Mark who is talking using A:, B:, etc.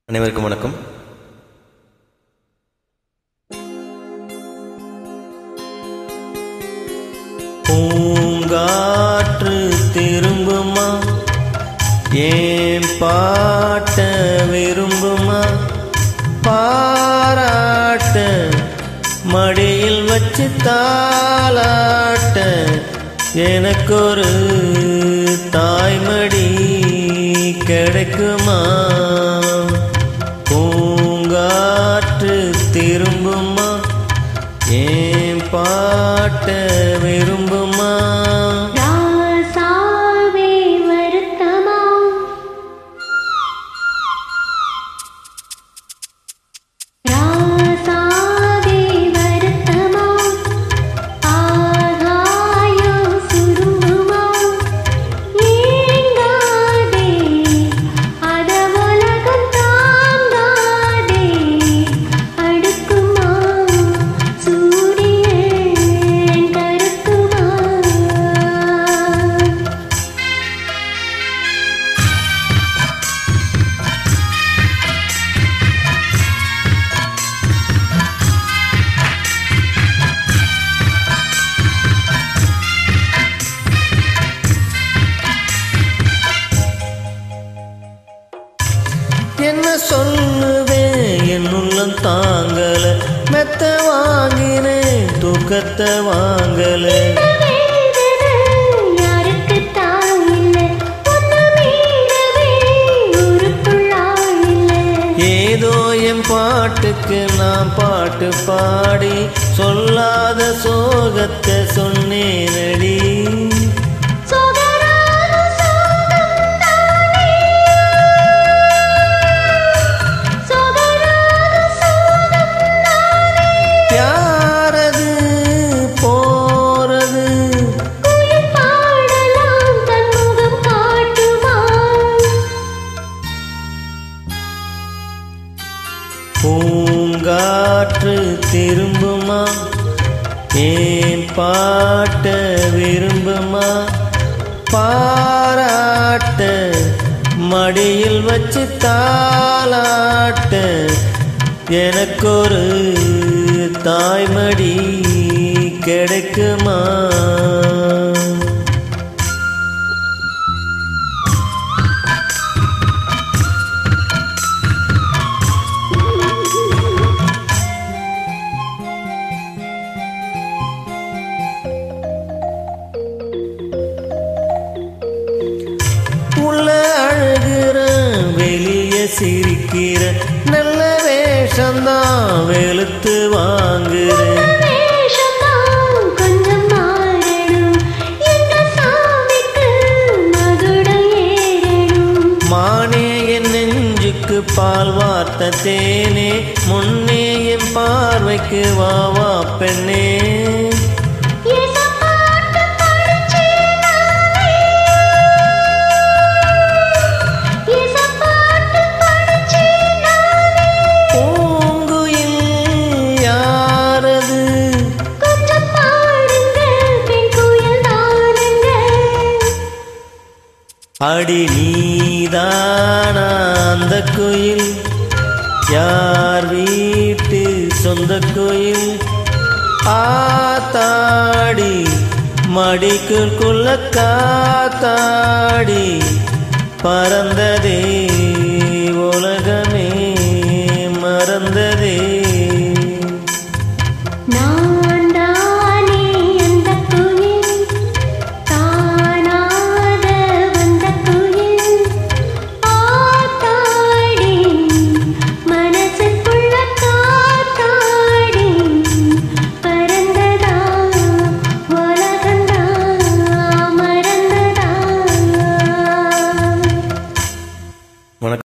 A: அனைவருக்கும் வணக்கம் பூங்காற்று திரும்புமா ஏன் பாட்ட விரும்புமா பாராட்ட மடியில் வச்சு தாளாட்ட எனக்கொரு தாய்மடி கிடைக்குமா பூங்காற்று திரும்புமா ஏன் பாட்ட விரும்புமா
B: ராசாவே வருத்தமா ராசாவே வருத்தமா ஆகாயம் சுருங்குமா ஏங்காதே அத உலகம் தாங்காதே அடுக்குமா சூரியன் கருக்குமா
A: என்ன சொல்லுவேன் என் உள்ளம் தாங்கல மெத்த வாங்கினேன் தூக்கத்தை வாங்கல
B: வேதனை யாருக்குத்தான் இல்லை ஒன்னு மீறவே ஊருக்குள்ளா இல்லை
A: ஏதோ என் பாட்டுக்கு நான் பாட்டு பாடி சொல்லாத சோகத்தை சொன்னேனடி
B: சோகராக சோகம் தானே சோகராக சோகம் தானே
A: யாரது போறது
B: குயில் பாடலாம் தன் முகம் காட்டுமா
A: பூங்காற்று திரும்புமா ஏன் பாட்ட விரும்புமா பாராட்ட மடியில் வச்சு தாளாட்ட எனக்கொரு தாய்மடி கிடைக்குமா உள்ள அழுகிற வெளிய சிரிக்கிற நல்ல வேஷம்தான் வெளுத்து வாங்குறேன்
B: வேஷம்தான் கொஞ்சம் மாறணும் என்ற சாமிக்கு மகுடம் ஏறணும்
A: மானே என் நெஞ்சுக்கு பால் வார்த்த தேனே முன்னே என் பார்வைக்கு வா வா பெண்ணே
B: ஏசப்பாட்டு படிச்சே நானே ஏசப்பாட்டு படிச்சே நானே
A: பூங்குயில் யாரது
B: கொஞ்சம் பாடுங்க பெண் குயில் தானுங்க
A: அடி நீதானா அந்த குயில் யார் வீட்டு சொந்த குயில் ஆத்தாடி மடிக்குள்ள காத்தாடி பறந்ததே